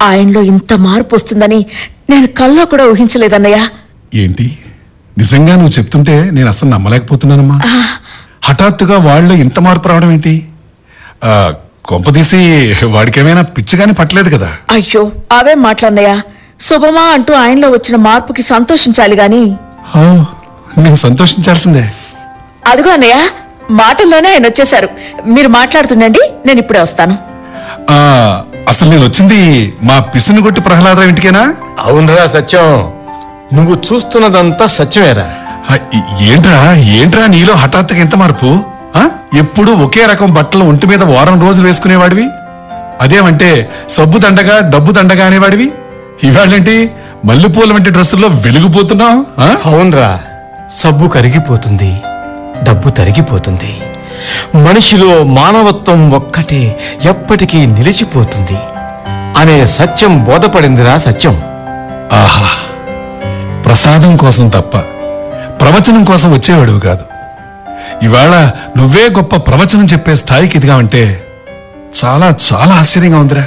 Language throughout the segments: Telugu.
ఆయనలో ఇంత మార్పు వస్తుందని నేను కల్లో కూడా ఊహించలేదన్నయ్య ఏంటి నిజంగా నువ్వు చెప్తుంటే నేను అసలు నమ్మలేకపోతున్నానమ్మా హఠాత్తుగా వాళ్ళు ఇంత మార్పు రావడం ఏంటి ఆ, కొంపదీసి వాడికేమైనా పిచ్చిగాని పట్టలేదు కదా అయ్యో అవే మాటలన్నయ్య శుభమా అంటూ ఆయనలో వచ్చిన మార్పుకి సంతోషించాలి గాని ఓ, నేను సంతోషించాల్సిందే అదిగో అన్నయ్య మాటల్లోనే ఆయన వచ్చేశారు మీరు మాట్లాడుతుండండి నేను ఇప్పుడే వస్తాను ఆ, అసలు నేను వచ్చింది మా పిసిని కొట్టి ప్రహ్లాద ఇంటికేనా అవునరా సత్యం నువ్వు చూస్తున్నదంతా సత్యమేరా ఆ, ఈ- ఏంట్రా ఏంట్రా నీలో హఠాత్తుగా ఎంత మార్పు ఆ? ఎప్పుడు ఒకే రకం బట్టలు ఒంటి మీద వారం రోజులు వేసుకునేవాడివి అదేమంటే సబ్బు దండగా డబ్బు దండగా అనేవాడివి ఇవాళేంటి మల్లెపూల వంటి డ్రెస్సుల్లో వెలిగిపోతున్నావు ఆ? అవునరా సబ్బు కరిగిపోతుంది డబ్బు తరిగిపోతుంది మనిషిలో మానవత్వం ఒక్కటే ఎప్పటికీ నిలిచిపోతుంది అనే సత్యం బోధపడిందిరా సత్యం ఆహా ప్రసాదం కోసం తప్ప ప్రవచనం కోసం వచ్చేవాడివి కాదు ఇవాళ నువ్వే గొప్ప ప్రవచనం చెప్పే స్థాయికి ఎదిగావంటే చాలా చాలా ఆశ్చర్యంగా ఉందిరా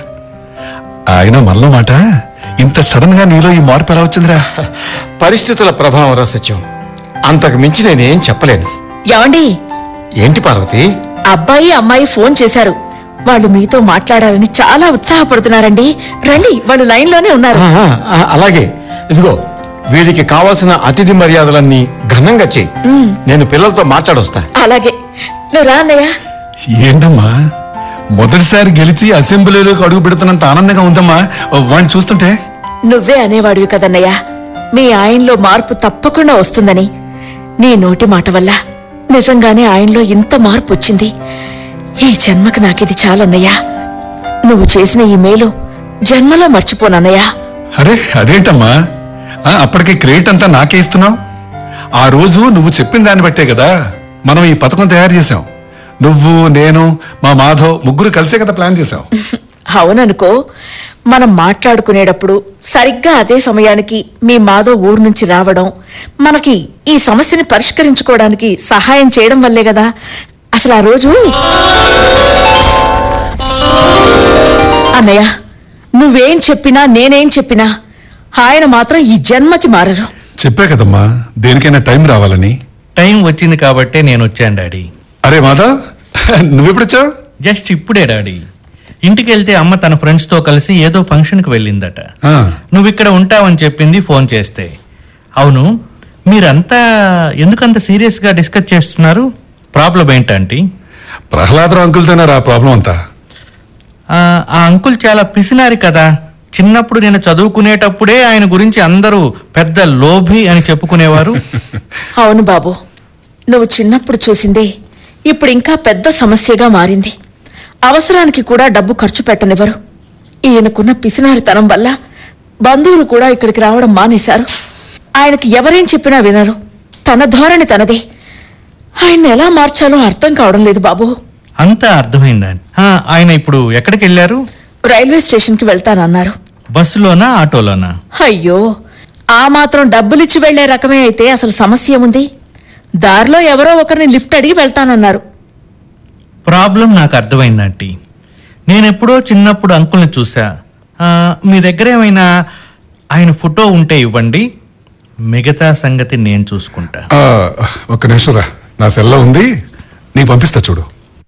ఆయన మనలో మాట ఇంత సడన్ గా నీలో ఈ మార్పు ఎలా వచ్చిందిరా పరిస్థితుల ప్రభావం రా సత్యం అంతకు మించి నేనేం చెప్పలేను ఏమండి ఏంటి పార్వతి అబ్బాయి అమ్మాయి ఫోన్ చేశారు వాళ్ళు మీతో మాట్లాడాలని చాలా ఉత్సాహపడుతున్నారండి రండి వాళ్ళు లైన్ లోనే ఉన్నారు ఆ, ఆ, అలాగే ఇదిగో వీరికి కావాల్సిన అతిథి మర్యాదలన్నీ ఘనంగా చెయ్యి నేను పిల్లలతో మాట్లాడొస్తా అలాగే నువ్వు రా అన్నయ్య ఏంటమ్మా మొదటిసారి గెలిచి అసెంబ్లీలోకి అడుగు పెడుతున్నంత ఆనందంగా ఉందమ్మా ఓ, వాణ్ణి చూస్తుంటే నువ్వే అనేవాడివి కదన్నయ్య మీ ఆయనలో మార్పు తప్పకుండా వస్తుందని నీ నోటి మాట వల్ల నిజంగానే ఆయనలో ఇంత మార్పు వచ్చింది ఈ జన్మకు నాకిది చాలన్నయ్యా నువ్వు చేసిన ఈ మేలు జన్మలో మర్చిపోనన్నయ్యా అరే అదేంటమ్మా ఆ, అప్పటికే క్రెడిట్ అంతా నాకే ఇస్తున్నావు ఆ రోజు నువ్వు చెప్పిన దాన్ని బట్టే కదా మనం ఈ పథకం తయారు చేశాం నువ్వు నేను మా మాధవ్ ముగ్గురు కలిసే కదా ప్లాన్ చేశాం అవుననుకో మనం మాట్లాడుకునేటప్పుడు సరిగ్గా అదే సమయానికి మీ మాధవ్ ఊరు నుంచి రావడం మనకి ఈ సమస్యని పరిష్కరించుకోవడానికి సహాయం చేయడం వల్లే కదా అసలు ఆ రోజు అన్నయ్య నువ్వేం చెప్పినా నేనేం చెప్పినా ఆయన మాత్రం ఈ జన్మకి మారరు చెప్పే కదమ్మా దేనికైనా టైం రావాలని టైం వచ్చింది కాబట్టే నేను వచ్చాను డాడీ అరే మాధవ్ నువ్వెప్పుడొచ్చావు జస్ట్ ఇప్పుడే డాడీ ఇంటికి వెళ్తే అమ్మ తన ఫ్రెండ్స్ తో కలిసి ఏదో ఫంక్షన్ కి వెళ్ళిందట ఆ, నువ్వు ఇక్కడ ఉంటావని చెప్పింది ఫోన్ చేస్తే అవును మీరంతా ఎందుకంత సీరియస్ గా డిస్కస్ చేస్తున్నారు ప్రాబ్లం ఏంటంటీ ప్రహ్లాదరావు అంకుల్తోనే రా ప్రాబ్లం అంతా ఆ ఆ అంకుల్ చాలా పిసినారి కదా చిన్నప్పుడు నేను చదువుకునేటప్పుడే ఆయన గురించి అందరూ పెద్ద లోభి అని చెప్పుకునేవారు అవును బాబు నువ్వు చిన్నప్పుడు చూసిందే ఇప్పుడు ఇంకా పెద్ద సమస్యగా మారింది అవసరానికి కూడా డబ్బు ఖర్చు పెట్టనివ్వరు ఈయనకున్న పిసినారితనం వల్ల బంధువులు కూడా ఇక్కడికి రావడం మానేశారు ఆయనకి ఎవరేం చెప్పినా వినరు తన ధోరణి తనదే ఆయన్ని ఎలా మార్చాలో అర్థం కావడం లేదు బాబు అంతా అర్థమైందండి ఆ, ఆయన ఇప్పుడు ఎక్కడికి వెళ్ళారు రైల్వే స్టేషన్కి వెళ్తానన్నారు బస్సులోనా ఆటోలోనా అయ్యో ఆ మాత్రం డబ్బులిచ్చి వెళ్లే రకమే అయితే అసలు సమస్య ఏముంది దారిలో ఎవరో ఒకరిని లిఫ్ట్ అడిగి వెళ్తానన్నారు ప్రాబ్లం నాకు అర్థమైందంటీ నేను ఎప్పుడో చిన్నప్పుడు అంకుల్ని చూసా ఆ, మీ దగ్గర ఏమైనా ఆయన ఫోటో ఉంటే ఇవ్వండి మిగతా సంగతి నేను చూసుకుంటా ఆ, ఒక్క నిమిషం రా నా సెల్లో ఉంది నీకు పంపిస్తా చూడు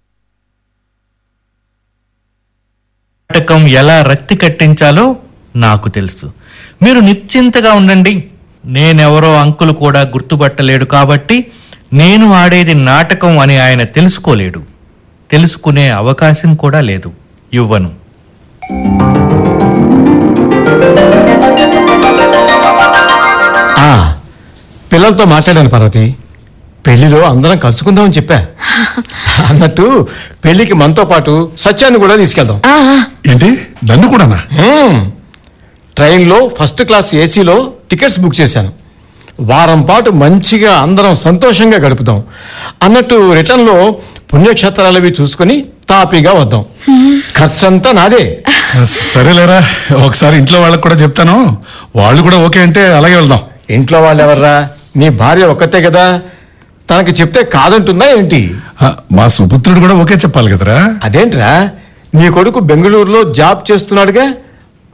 నాటకం ఎలా రక్తి కట్టించాలో నాకు తెలుసు మీరు నిశ్చింతగా ఉండండి నేనెవరో అంకులు కూడా గుర్తుపట్టలేడు కాబట్టి నేను ఆడేది నాటకం అని ఆయన తెలుసుకోలేడు తెలుసుకునే అవకాశం కూడా లేదు ఇవ్వను ఆ పిల్లలతో మాట్లాడాను పార్వతి పెళ్లిలో అందరం కలుసుకుందామని చెప్పా అన్నట్టు పెళ్లికి మనతో పాటు సత్యాన్ని కూడా తీసుకెళ్దాం ఆ ఆ, ఏంటి నన్ను కూడానా హ్మ్. ట్రైన్లో ఫస్ట్ క్లాస్ ఏసీలో టికెట్స్ బుక్ చేశాను వారం పాటు మంచిగా అందరం సంతోషంగా గడుపుదాం అన్నట్టు రిటర్న్లో పుణ్యక్షేత్రాలు అవి చూసుకొని తాపీగా వద్దాం ఖర్చంతా నాదే స- సరేలేరా ఒకసారి ఇంట్లో వాళ్ళకి కూడా చెప్తాను వాళ్ళు కూడా ఓకే అంటే అలాగే వెళ్దాం ఇంట్లో వాళ్ళు ఎవర్రా నీ భార్య ఒక్కతే కదా తనకి చెప్తే కాదంటుందా ఏంటి ఆ, మా సుపుత్రుడు కూడా ఓకే చెప్పాలి కదరా అదేంట్రా నీ కొడుకు బెంగళూరులో జాబ్ చేస్తున్నాడుగా